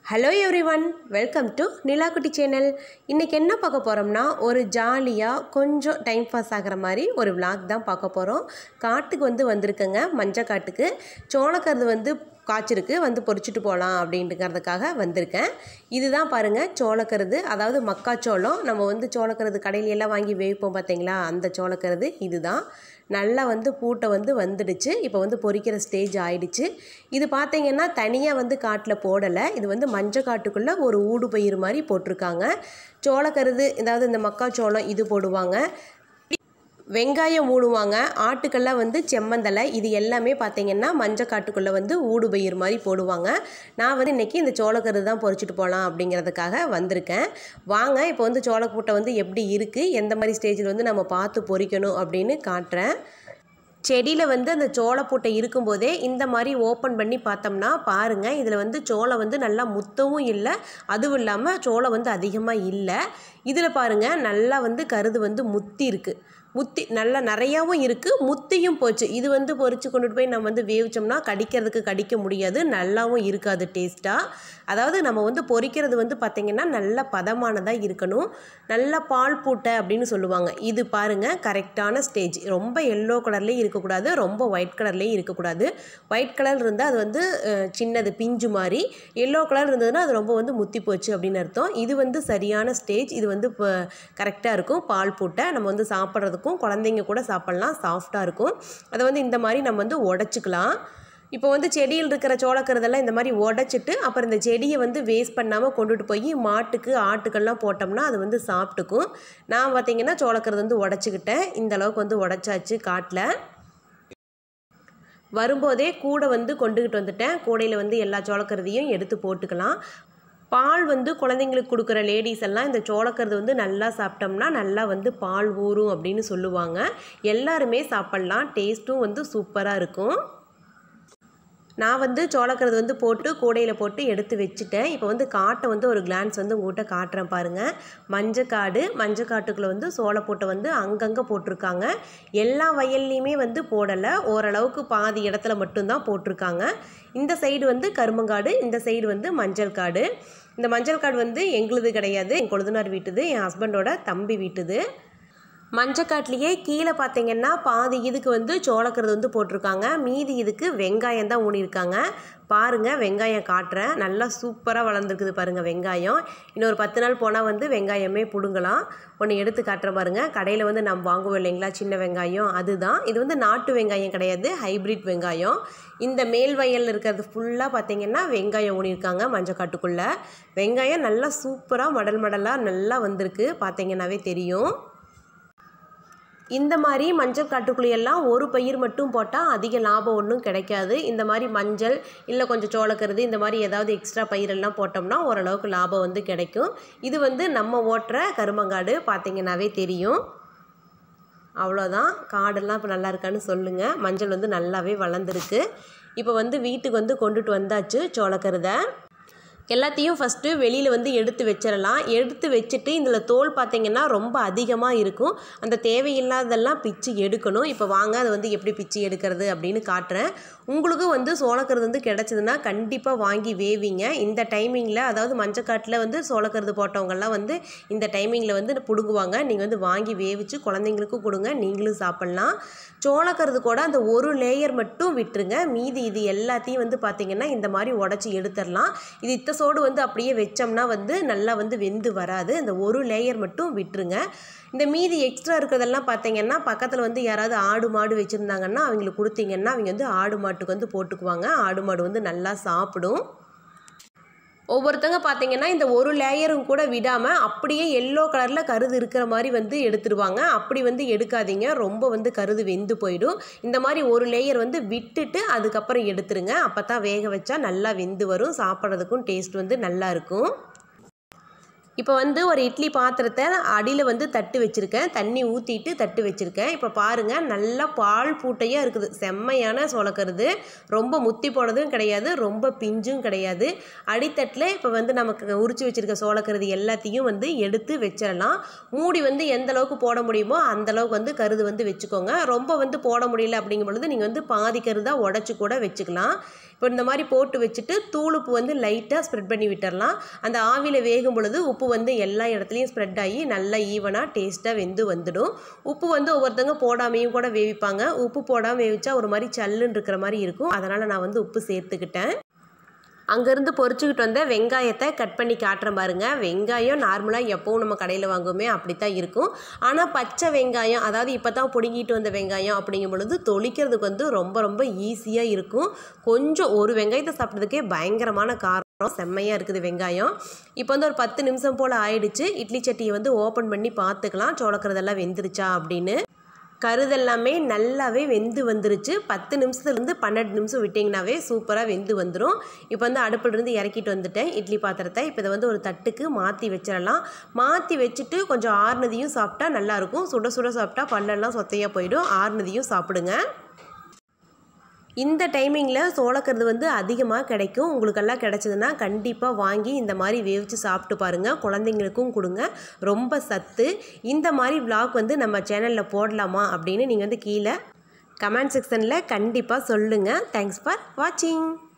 hello everyone welcome to Nilakutti channel இன்றைக்கி என்ன பார்க்க போகிறோம்னா ஒரு ஜாலியாக கொஞ்சம் டைம் பாஸ் ஆகிற மாதிரி ஒரு vlog தான் பார்க்க போகிறோம் காட்டுக்கு வந்து வந்திருக்கேங்க மஞ்சள் காட்டுக்கு சோளக்கருது வந்து காய்ச்சிருக்கு வந்து பொறிச்சிட்டு போகலாம் அப்படின்ட்டுங்கிறதுக்காக வந்திருக்கேன் இதுதான் பாருங்கள் சோளக்கருது அதாவது மக்காச்சோளம் நம்ம வந்து சோளக்கருது கடையில எல்லாம் வாங்கி வேவிப்போம் பார்த்தீங்களா அந்த சோளக்கருது இதுதான் நல்லா வந்து பூட்டை வந்து வந்துடுச்சு இப்போ வந்து பொரிக்கிற ஸ்டேஜ் ஆயிடுச்சு இது பார்த்தீங்கன்னா தனியாக வந்து காட்டில் போடலை இது வந்து மஞ்சள் காட்டுக்குள்ளே ஒரு ஊடு பயிர் மாதிரி போட்டிருக்காங்க சோளக்கருது அதாவது இந்த மக்காச்சோளம் இது போடுவாங்க வெங்காயம் மூடுவாங்க ஆட்டுக்கெல்லாம் வந்து செம்மந்தலை இது எல்லாமே பார்த்தீங்கன்னா மஞ்சள் காட்டுக்குள்ளே வந்து ஊடுபயிர் மாதிரி போடுவாங்க நான் வந்து இன்றைக்கி இந்த சோளக்கருது தான் பொறிச்சிட்டு போகலாம் அப்படிங்கிறதுக்காக வந்திருக்கேன் வாங்க இப்போ வந்து சோளக்கூட்டை வந்து எப்படி இருக்குது எந்த மாதிரி ஸ்டேஜில் வந்து நம்ம பார்த்து பொறிக்கணும் அப்படின்னு காட்டுறேன் செடியில் வந்து அந்த சோளப்பூட்டை இருக்கும்போதே இந்த மாதிரி ஓப்பன் பண்ணி பார்த்தோம்னா பாருங்கள் இதில் வந்து சோளம் வந்து நல்லா முத்தவும் இல்லை அதுவும் இல்லாமல் சோளம் வந்து அதிகமாக இல்லை இதில் பாருங்கள் நல்லா வந்து கருது வந்து முத்தி இருக்குது முத்தி நல்லா நிறையாவும் இருக்குது முத்தியும் போச்சு இது வந்து பொரிச்சு கொண்டுட்டு போய் நம்ம வந்து வேவிச்சோம்னா கடிக்கிறதுக்கு கடிக்க முடியாது நல்லாவும் இருக்காது டேஸ்ட்டாக அதாவது நம்ம வந்து பொரிக்கிறது வந்து பார்த்திங்கன்னா நல்ல பதமானதாக இருக்கணும் நல்ல பால் பூட்டை அப்படின்னு சொல்லுவாங்க இது பாருங்கள் கரெக்டான ஸ்டேஜ் ரொம்ப எல்லோ கலர்லேயும் இருக்கக்கூடாது ரொம்ப ஒயிட் கலர்லேயும் இருக்கக்கூடாது ஒயிட் கலர் இருந்தால் அது வந்து அஹ், சின்னது பிஞ்சு மாதிரி எல்லோ கலர் இருந்ததுன்னா அது ரொம்ப வந்து முத்தி போச்சு அப்படின்னு அர்த்தம் இது வந்து சரியான ஸ்டேஜ் இது வந்து இப்போ கரெக்டாக இருக்கும் பால் பூட்டை நம்ம வந்து சாப்பிட்றதுக்கும் குழந்தைங்க கூட சாப்பிட்லாம் சாஃப்டாக இருக்கும் அதை வந்து இந்த மாதிரி நம்ம வந்து உடச்சிக்கலாம் இப்போ வந்து செடியில் இருக்கிற சோளக்கருதெல்லாம் இந்த மாதிரி உடச்சிட்டு அப்புறம் இந்த செடியை வந்து வேஸ்ட் பண்ணாமல் கொண்டுட்டு போய் மாட்டுக்கு ஆட்டுக்கெல்லாம் போட்டோம்னா அது வந்து சாப்பிட்டுக்கும் நான் பார்த்தீங்கன்னா சோளக்கருது வந்து உடச்சிக்கிட்டேன் இந்த அளவுக்கு வந்து உடச்சாச்சு காட்டில் வரும்போதே கூடை வந்து கொண்டுகிட்டு வந்துட்டேன் கூடையில் வந்து எல்லா சோளக்கருதையும் எடுத்து போட்டுக்கலாம் பால் வந்து குழந்தைங்களுக்கு கொடுக்குற லேடிஸ் எல்லாம் இந்த சோளக்கருது வந்து நல்லா சாப்பிட்டோம்னா நல்லா வந்து பால் ஊறும் அப்படின்னு சொல்லுவாங்க எல்லாருமே சாப்பிட்லாம் டேஸ்ட்டும் வந்து சூப்பராக இருக்கும் நான் வந்து சோளக்கருது வந்து போட்டு கூடையில் போட்டு எடுத்து வச்சுட்டேன் இப்போ வந்து காட்டை வந்து ஒரு கிளான்ஸ் வந்து உங்கள்கிட்ட காட்டுறேன் பாருங்கள் மஞ்சக்காடு மஞ்சக்காட்டுக்குள்ளே வந்து சோளப்பூட்டை வந்து அங்கங்கே போட்டிருக்காங்க எல்லா வயல்லையுமே வந்து போடலை ஓரளவுக்கு பாதி இடத்துல மட்டும்தான் போட்டிருக்காங்க இந்த சைடு வந்து கரும்பங்காடு இந்த சைடு வந்து மஞ்சள் காடு இந்த மஞ்சள் காடு வந்து எங்களுது கிடையாது என் கொழுந்தனார் வீட்டுது என் ஹஸ்பண்டோட தம்பி வீட்டுது மஞ்சக்காட்லேயே கீழே பார்த்தீங்கன்னா பாதி இதுக்கு வந்து சோளக்கருது வந்து போட்டிருக்காங்க மீதி இதுக்கு வெங்காயம் தான் ஊனியிருக்காங்க பாருங்கள் வெங்காயம் காட்டுறேன் நல்லா சூப்பராக வளர்ந்துருக்குது பாருங்கள் வெங்காயம் இன்னொரு பத்து நாள் போனால் வந்து வெங்காயமே பிடுங்கலாம் ஒன்று எடுத்து காட்டுற பாருங்கள் கடையில் வந்து நம்ம வாங்குவோம் இல்லைங்களா சின்ன வெங்காயம் அதுதான் இது வந்து நாட்டு வெங்காயம் கிடையாது ஹைப்ரிட் வெங்காயம் இந்த மேல் வயலில் இருக்கிறது ஃபுல்லாக பார்த்தீங்கன்னா வெங்காயம் ஊனியிருக்காங்க மஞ்சக்காட்டுக்குள்ளே வெங்காயம் நல்லா சூப்பராக மடல் மடலாக நல்லா வந்திருக்கு பார்த்தீங்கன்னாவே தெரியும் இந்த மாதிரி மஞ்சள் காட்டுக்குள்ளையெல்லாம் ஒரு பயிர் மட்டும் போட்டால் அதிக லாபம் ஒன்றும் கிடைக்காது இந்த மாதிரி மஞ்சள் இல்லை கொஞ்சம் சோளக்கருது இந்த மாதிரி ஏதாவது எக்ஸ்ட்ரா பயிரெல்லாம் போட்டோம்னா ஓரளவுக்கு லாபம் வந்து கிடைக்கும் இது வந்து நம்ம ஓட்டுற கருமங்காடு பார்த்தீங்கன்னாவே தெரியும் அவ்வளோதான் காடெல்லாம் இப்போ நல்லா இருக்கான்னு சொல்லுங்கள் மஞ்சள் வந்து நல்லாவே வளர்ந்துருக்கு இப்போ வந்து வீட்டுக்கு வந்து கொண்டுட்டு வந்தாச்சு சோளக்கருதை எல்லாத்தையும் ஃபஸ்ட்டு வெளியில் வந்து எடுத்து வச்சிடலாம் எடுத்து வச்சுட்டு இதில் தோல் பார்த்தீங்கன்னா ரொம்ப அதிகமாக இருக்கும் அந்த தேவையில்லாததெல்லாம் பிச்சு எடுக்கணும் இப்போ வாங்க அதை வந்து எப்படி பிச்சு எடுக்கிறது அப்படின்னு காட்டுறேன் உங்களுக்கும் வந்து சோளக்கருது வந்து கிடச்சிதுன்னா கண்டிப்பாக வாங்கி வேவிங்க இந்த டைமிங்கில் அதாவது மஞ்சக்காட்டில் வந்து சோளக்கருது போட்டவங்கெல்லாம் வந்து இந்த டைமிங்கில் வந்து பிடுங்குவாங்க நீங்கள் வந்து வாங்கி வேவிச்சு குழந்தைங்களுக்கும் கொடுங்க நீங்களும் சாப்பிட்லாம் சோளக்கருது கூட அந்த ஒரு லேயர் மட்டும் விட்டுருங்க மீதி இது எல்லாத்தையும் வந்து பார்த்திங்கன்னா இந்த மாதிரி உடச்சி எடுத்துடலாம் இது இத்த சோடு வந்து அப்படியே வச்சோம்னா வந்து நல்லா வந்து வெந்து வராது அந்த ஒரு லேயர் மட்டும் விட்டுருங்க இந்த மீதி எக்ஸ்ட்ரா இருக்கிறதெல்லாம் பார்த்தீங்கன்னா பக்கத்தில் வந்து யாராவது ஆடு மாடு வச்சுருந்தாங்கன்னா அவங்களுக்கு கொடுத்தீங்கன்னா அவங்க வந்து ஆடு மாட்டுக்கு வந்து போட்டுக்குவாங்க ஆடு மாடு வந்து நல்லா சாப்பிடும் ஒவ்வொருத்தங்க பார்த்தீங்கன்னா இந்த ஒரு லேயரும் கூட விடாமல் அப்படியே எல்லோ கலரில் கருது இருக்கிற மாதிரி வந்து எடுத்துருவாங்க அப்படி வந்து எடுக்காதீங்க ரொம்ப வந்து கருது வெந்து போயிடும் இந்த மாதிரி ஒரு லேயர் வந்து விட்டுட்டு அதுக்கப்புறம் எடுத்துருங்க அப்போ தான் வேக வச்சா நல்லா வெந்து வரும் சாப்பிட்றதுக்கும் டேஸ்ட் வந்து நல்லா இருக்கும் இப்போ வந்து ஒரு இட்லி பாத்திரத்தை அடியில் வந்து தட்டு வச்சுருக்கேன் தண்ணி ஊற்றிட்டு தட்டு வச்சுருக்கேன் இப்போ பாருங்கள் நல்லா பால் பூட்டையாக இருக்குது செம்மையான சோளக்கருது ரொம்ப முத்தி போனதும் கிடையாது ரொம்ப பிஞ்சும் கிடையாது அடித்தட்டில் இப்போ வந்து நமக்கு உரிச்சு வச்சுருக்க சோளக்கருது எல்லாத்தையும் வந்து எடுத்து வச்சிடலாம் மூடி வந்து எந்த அளவுக்கு போட முடியுமோ அந்த அளவுக்கு வந்து கருது வந்து வச்சுக்கோங்க ரொம்ப வந்து போட முடியல அப்படிங்கும் பொழுது நீங்கள் வந்து பாதி கருதாக உடச்சி கூட வச்சுக்கலாம் இப்போ இந்த மாதிரி போட்டு வச்சுட்டு தூளுப்பு வந்து லைட்டாக ஸ்ப்ரெட் பண்ணி விட்டுறலாம் அந்த ஆவியில் வேகும் பொழுது உப்பு வந்து எல்லா இடத்துலையும் ஸ்ப்ரெட் ஆகி நல்லா ஈவனாக டேஸ்ட்டாக வெந்து வந்துடும் உப்பு வந்து ஒவ்வொருத்தவங்க போடாமையும் கூட வேவிப்பாங்க உப்பு போடாமல் வேவிச்சா ஒரு மாதிரி சல்லுன்னு இருக்கிற மாதிரி இருக்கும் அதனால் நான் வந்து உப்பு சேர்த்துக்கிட்டேன் அங்கேருந்து பொரிச்சுக்கிட்டு வந்த வெங்காயத்தை கட் பண்ணி காட்டுறேன் பாருங்க வெங்காயம் நார்மலாக எப்போவும் நம்ம கடையில் வாங்குவோமே அப்படி தான் இருக்கும் ஆனால் பச்சை வெங்காயம் அதாவது இப்போ தான் பிடுங்கிட்டு வந்த வெங்காயம் அப்படிங்கும் பொழுது தொளிக்கிறதுக்கு வந்து ரொம்ப ரொம்ப ஈஸியாக இருக்கும் கொஞ்சம் ஒரு வெங்காயத்தை சாப்பிட்றதுக்கே பயங்கரமான காரம் செம்மையாக இருக்குது வெங்காயம் இப்போ வந்து ஒரு பத்து நிமிஷம் போல் ஆயிடுச்சு இட்லி சட்டியை வந்து ஓப்பன் பண்ணி பார்த்துக்கலாம் சோளக்கிறதெல்லாம் வெந்துருச்சா அப்படின்னு கருதெல்லாமே நல்லாவே வெந்து வந்துருச்சு பத்து நிமிஷத்துலேருந்து பன்னெண்டு நிமிஷம் விட்டிங்கனாவே சூப்பராக வெந்து வந்துடும் இப்போ வந்து அடுப்பிலிருந்து இறக்கிட்டு வந்துட்டேன் இட்லி பாத்திரத்தை இப்போ இதை வந்து ஒரு தட்டுக்கு மாற்றி வச்சிடலாம் மாற்றி வச்சுட்டு கொஞ்சம் ஆறுனதையும் சாப்பிட்டா நல்லாயிருக்கும் சுட சுட சாப்பிட்டா பல்லெல்லாம் சொத்தையாக போயிடும் ஆறுனதையும் சாப்பிடுங்க இந்த டைமிங்கில் சோளக்கருது வந்து அதிகமாக கிடைக்கும் உங்களுக்கெல்லாம் கிடைச்சதுன்னா கண்டிப்பாக வாங்கி இந்த மாதிரி வேவிச்சு சாப்பிட்டு பாருங்கள் குழந்தைங்களுக்கும் கொடுங்க ரொம்ப சத்து இந்த மாதிரி vlog வந்து நம்ம சேனலில் போடலாமா அப்படின்னு நீங்கள் வந்து கீழே கமெண்ட் செக்ஷனில் கண்டிப்பாக சொல்லுங்கள் தேங்க்ஸ் ஃபார் வாட்சிங்